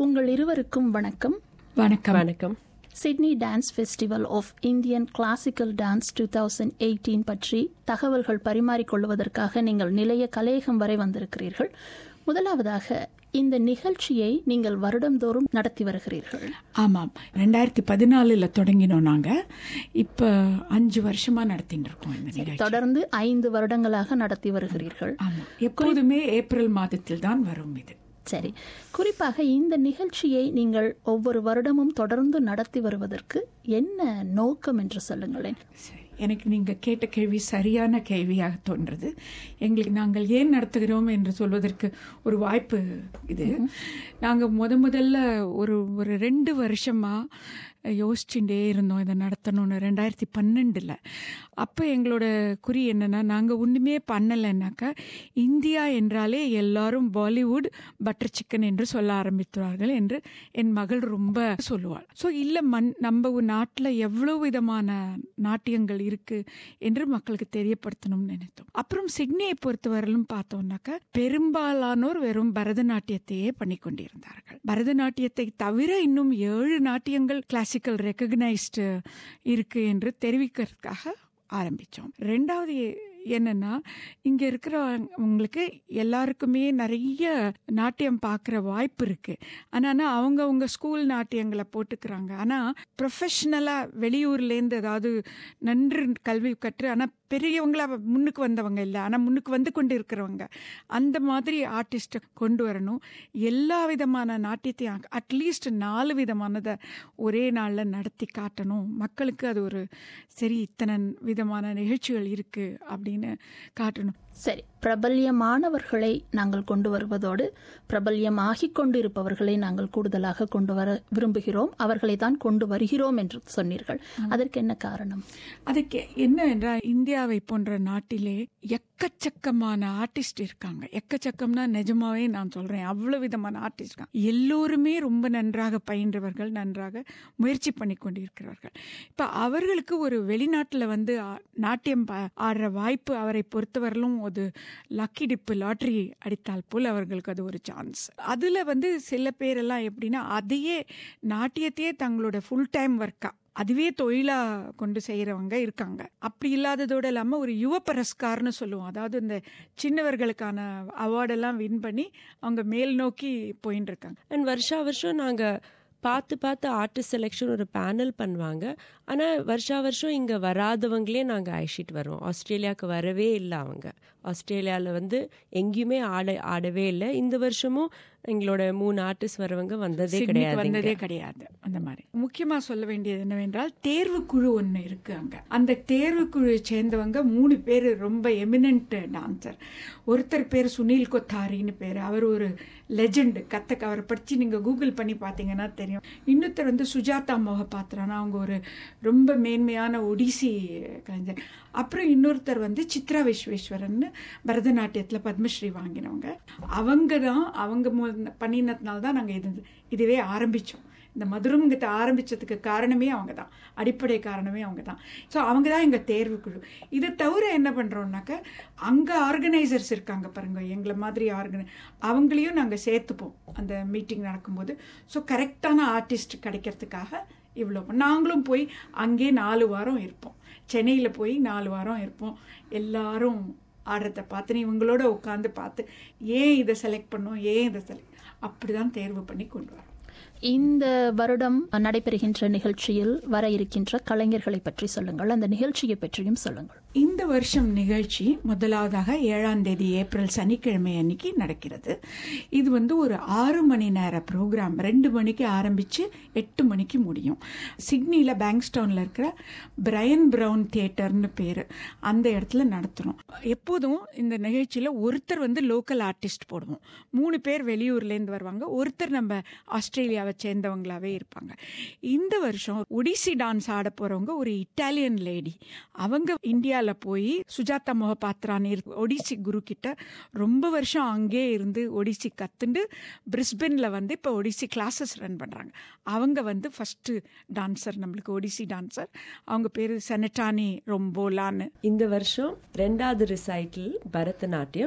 உங்கள் இருவருக்கும் வணக்கம் வணக்கம் வணக்கம் Sydney dance festival of Indian classical dance two thousand eighteen பற்றி தகவல்கள் பரிமாறிக்கொள்வதற்காக நீங்கள் நிலைய கலையகம் வரை வந்திருக்கிறீர்கள் முதலாவதாக இந்த நிகழ்ச்சியை நீங்கள் வருடந்தோறும் நடத்தி வருகிறீர்கள் ஆமாம் ரெண்டாயிரத்தி பதினாலுல தொடங்கினோம் நாங்க இப்ப அஞ்சு வருஷமா நடத்திட்டு இருக்கோம் இந்த நிகழ்ச்சி தொடர்ந்து ஐந்து வருடங்களாக நடத்தி வருகிறீர்கள் ஆமா எப்போதுமே ஏப்ரல் மாதத்தில் தான் வரும் இது சரி குறிப்பாக இந்த நிகழ்ச்சியை நீங்கள் ஒவ்வொரு வருடமும் தொடர்ந்து நடத்தி வருவதற்கு என்ன நோக்கம் என்று சொல்லுங்களேன் சரி எனக்கு நீங்க கேட்ட கேள்வி சரியான கேள்வியாக தோன்றது எங்களுக்கு நாங்கள் ஏன் நடத்துகிறோம் என்று சொல்வதற்கு ஒரு வாய்ப்பு இது நாங்க முத முதல்ல ஒரு ஒரு ரெண்டு வருஷமா யோசிச்சுட்டே இருந்தோம் இதை நடத்தணும்னு ரெண்டாயிரத்தி பன்னெண்டுல அப்போ எங்களோட குறி என்னன்னா நாங்கள் ஒன்றுமே பண்ணலைன்னாக்கா இந்தியா என்றாலே எல்லாரும் பாலிவுட் பட்டர் சிக்கன் என்று சொல்ல ஆரம்பித்தார்கள் என்று என் மகள் ரொம்ப சொல்லுவாள் ஸோ இல்லை மண் நம்ம நாட்டில் எவ்வளோ விதமான நாட்டியங்கள் இருக்கு என்று மக்களுக்கு தெரியப்படுத்தணும்னு நினைத்தோம் அப்புறம் சிட்னியை பொறுத்தவரையிலும் பார்த்தோம்னாக்கா பெரும்பாலானோர் வெறும் பரதநாட்டியத்தையே பண்ணி கொண்டிருந்தார்கள் பரதநாட்டியத்தை தவிர இன்னும் ஏழு நாட்டியங்கள் கிளாசிக்கல் ரெக்கக்னைஸ்டு இருக்கு என்று தெரிவிக்கிறதுக்காக ஆரம்பித்தோம் ரெண்டாவது என்னன்னா இங்க இருக்கிறவங்களுக்கு எல்லாருக்குமே நிறைய நாட்டியம் பார்க்குற வாய்ப்பு இருக்கு ஆனால் அவங்க அவங்க ஸ்கூல் நாட்டியங்களை போட்டுக்கிறாங்க ஆனால் ப்ரொஃபஷ்னலாக வெளியூர்லேருந்து ஏதாவது நன்று கல்வி கற்று ஆனால் பெரியவங்களா முன்னுக்கு வந்தவங்க இல்லை ஆனால் முன்னுக்கு வந்து கொண்டு இருக்கிறவங்க அந்த மாதிரி ஆர்டிஸ்ட்டை கொண்டு வரணும் எல்லா விதமான நாட்டியத்தையும் அட்லீஸ்ட் நாலு விதமானதை ஒரே நாளில் நடத்தி காட்டணும் மக்களுக்கு அது ஒரு சரி இத்தனை விதமான நிகழ்ச்சிகள் இருக்கு அப்படின்னு காட்டணும் சரி பிரபல்யமானவர்களை நாங்கள் கொண்டு வருவதோடு பிரபல்யமாகிக் கொண்டிருப்பவர்களை நாங்கள் கூடுதலாக கொண்டு வர விரும்புகிறோம் அவர்களை தான் கொண்டு வருகிறோம் என்று சொன்னீர்கள் அதற்கு என்ன காரணம் அதுக்கு என்ன என்றால் இந்தியாவை போன்ற நாட்டிலே எக்கச்சக்கமான ஆர்டிஸ்ட் இருக்காங்க எக்கச்சக்கம்னா நிஜமாவே நான் சொல்றேன் அவ்வளவு விதமான ஆர்டிஸ்ட் இருக்காங்க எல்லோருமே ரொம்ப நன்றாக பயின்றவர்கள் நன்றாக முயற்சி பண்ணி கொண்டிருக்கிறார்கள் இப்ப அவர்களுக்கு ஒரு வெளிநாட்டுல வந்து ஆ- நாட்டியம் பா- ஆடுற வாய்ப்பு அவரை பொறுத்தவரையிலும் ஒரு லக்கி டிப்பு லாட்டரி அடித்தால் போல் அவர்களுக்கு அது ஒரு சான்ஸ் அதுல வந்து சில பேரெல்லாம் எப்படின்னா அதையே நாட்டியத்தையே தங்களோட ஃபுல் டைம் ஒர்க்கா அதுவே தொழிலா கொண்டு செய்யறவங்க இருக்காங்க அப்படி இல்லாததோட இல்லாம ஒரு யுவ பரஸ்கார்னு சொல்லுவோம் அதாவது இந்த சின்னவர்களுக்கான அவார்டெல்லாம் வின் பண்ணி அவங்க மேல் நோக்கி போயின்னு இருக்காங்க அண்ட் வருஷா வருஷம் நாங்கள் பார்த்து பார்த்து ஆர்டிஸ்ட் செலெக்ஷன் ஒரு பேனல் பண்ணுவாங்க ஆனால் வருஷா வருஷம் இங்கே வராதவங்களே நாங்கள் அழைச்சிட்டு வருவோம் ஆஸ்திரேலியாவுக்கு வரவே இல்லை அவங்க ஆஸ்திரேலியாவில் வந்து எங்கேயுமே ஆட ஆடவே இல்லை இந்த வருஷமும் எங்களோட மூணு ஆர்டிஸ்ட் வரவங்க வந்ததே சிட்னிக்கு கிடையாது வந்ததே கிடையாது அந்த மாதிரி முக்கியமா சொல்ல வேண்டியது என்னவென்றால் தேர்வு குழு ஒண்ணு இருக்கு அங்க அந்த தேர்வு குழுவை சேர்ந்தவங்க மூணு பேர் ரொம்ப எமினன்ட் டான்சர் ஒருத்தர் பேர் சுனில் கொத்தாரின்னு பேர் அவர் ஒரு லெஜெண்ட் கத்தக் அவரை படிச்சு நீங்க கூகுள் பண்ணி பார்த்தீங்கன்னா தெரியும் இன்னொருத்தர் வந்து சுஜாதா மோகபாத்ரானா அவங்க ஒரு ரொம்ப மேன்மையான ஒடிசி கலைஞர் அப்புறம் இன்னொருத்தர் வந்து சித்ரா விஸ்வேஸ்வரன் பரதநாட்டியத்துல பத்மஸ்ரீ வாங்கினவங்க அவங்க தான் அவங்க மு- பண்ணினதுனால தான் நாங்க இது இதுவே ஆரம்பிச்சோம் இந்த மதுரங்கத்தை ஆரம்பிச்சதுக்கு காரணமே அவங்க தான் அடிப்படை காரணமே அவங்க தான் ஸோ அவங்க தான் எங்கள் தேர்வு குழு இதை தவிர என்ன பண்ணுறோம்னாக்க அங்கே ஆர்கனைசர்ஸ் இருக்காங்க பாருங்க எங்களை மாதிரி ஆர்கனை அவங்களையும் நாங்கள் சேர்த்துப்போம் அந்த மீட்டிங் நடக்கும்போது ஸோ கரெக்டான ஆர்டிஸ்ட் கிடைக்கிறதுக்காக இவ்வளோ நாங்களும் போய் அங்கே நாலு வாரம் இருப்போம் சென்னையில் போய் நாலு வாரம் இருப்போம் எல்லாரும் ஆடுறத பார்த்து இவங்களோட உட்காந்து பார்த்து ஏன் இதை செலக்ட் பண்ணோம் ஏன் இதை செலக்ட் அப்படிதான் தேர்வு பண்ணி கொண்டு வரோம் இந்த வருடம் நடைபெறுகின்ற நிகழ்ச்சியில் வர இருக்கின்ற கலைஞர்களை பற்றி சொல்லுங்கள் அந்த நிகழ்ச்சியை பற்றியும் சொல்லுங்கள் இந்த வருஷம் நிகழ்ச்சி முதலாவதாக ஏழாம் தேதி ஏப்ரல் சனிக்கிழமை அன்னைக்கு நடக்கிறது இது வந்து ஒரு ஆறு மணி நேர ப்ரோக்ராம் ரெண்டு மணிக்கு ஆரம்பிச்சு எட்டு மணிக்கு முடியும் சிட்னியில் பேங்க்ஸ்டவுனில் இருக்கிற பிரையன் பிரவுன் தியேட்டர்னு பேர் அந்த இடத்துல நடத்துகிறோம் எப்போதும் இந்த நிகழ்ச்சியில் ஒருத்தர் வந்து லோக்கல் ஆர்டிஸ்ட் போடுவோம் மூணு பேர் வெளியூர்லேருந்து வருவாங்க ஒருத்தர் நம்ம ஆஸ்திரேலியாவை சேர்ந்தவங்களாவே இருப்பாங்க இந்த வருஷம் ஒடிசி டான்ஸ் ஆட போறவங்க ஒரு இட்டாலியன் லேடி அவங்க இந்தியாவில் போய் சுஜாதா மொஹபாத்ரான் ஒடிசி குரு கிட்ட ரொம்ப வருஷம் அங்கே இருந்து ஒடிசி கத்துண்டு பிரிஸ்பென்ல வந்து இப்போ ஒடிசி கிளாஸஸ் ரன் பண்றாங்க அவங்க வந்து ஃபர்ஸ்ட் டான்சர் நம்மளுக்கு ஒடிசி டான்சர் அவங்க பேரு செனட்டானி ரொம்போலான்னு இந்த வருஷம் ரெண்டாவது ரிசைட்டில் பரதநாட்டியம்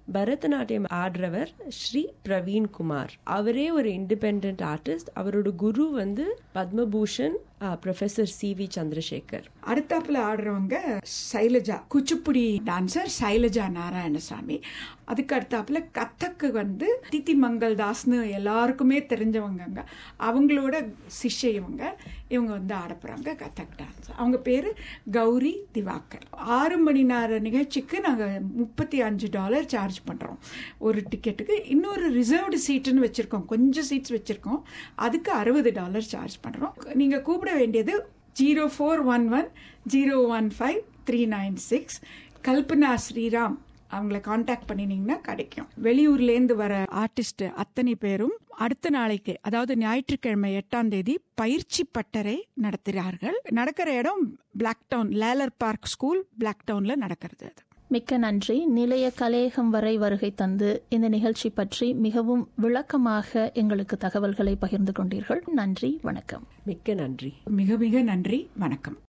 பரதநாட்டியம் ஆடுறவர் ஸ்ரீ பிரவீன் குமார் அவரே ஒரு இண்டிபெண்ட் ஆர்டிஸ்ட் அவரோட குரு வந்து Padma Bhushan professor C V Chandrasekhar அடுத்தாப்புல ஆடுறவங்க சைலஜா குச்சிப்புடி டான்சர் சைலஜா நாராயணசாமி அதுக்கு அடுத்தாப்புல கத்தக்கு வந்து தித்தி மங்கள் தாஸ்னு எல்லாருக்குமே தெரிஞ்சவங்கங்க அவங்களோட சிஷ்ய இவங்க இவங்க வந்து ஆட போறாங்க கத்தக் டான்ஸ் அவங்க பேரு கௌரி திவாகர் ஆறு மணி நேர நிகழ்ச்சிக்கு நாங்க முப்பத்தி அஞ்சு டாலர் சார்ஜ் பண்றோம் ஒரு டிக்கெட்டுக்கு இன்னொரு ரிசர்வ்டு சீட்டுன்னு வச்சிருக்கோம் கொஞ்சம் சீட்ஸ் வச்சிருக்கோம் அதுக்கு அறுபது டாலர் சார்ஜ் பண்றோம் நீங்க கூப்பிட வேண்டியது zero four one one zero one five three nine six Kalpana Sriram அவங்கள காண்டாக்ட் பண்ணினீங்கன்னா கிடைக்கும் வெளியூர்லேருந்து வர ஆர்டிஸ்ட் அத்தனை பேரும் அடுத்த நாளைக்கு அதாவது ஞாயிற்றுக்கிழமை எட்டாம் தேதி பயிற்சி பட்டறை நடத்துகிறார்கள் நடக்கிற இடம் Blacktown Lalor Park school பிளாக் டவுன்ல நடக்கிறது அது மிக்க நன்றி நிலைய கலையகம் வரை வருகை தந்து இந்த நிகழ்ச்சி பற்றி மிகவும் விளக்கமாக எங்களுக்கு தகவல்களை பகிர்ந்து கொண்டீர்கள் நன்றி வணக்கம் மிக்க நன்றி மிக மிக நன்றி வணக்கம்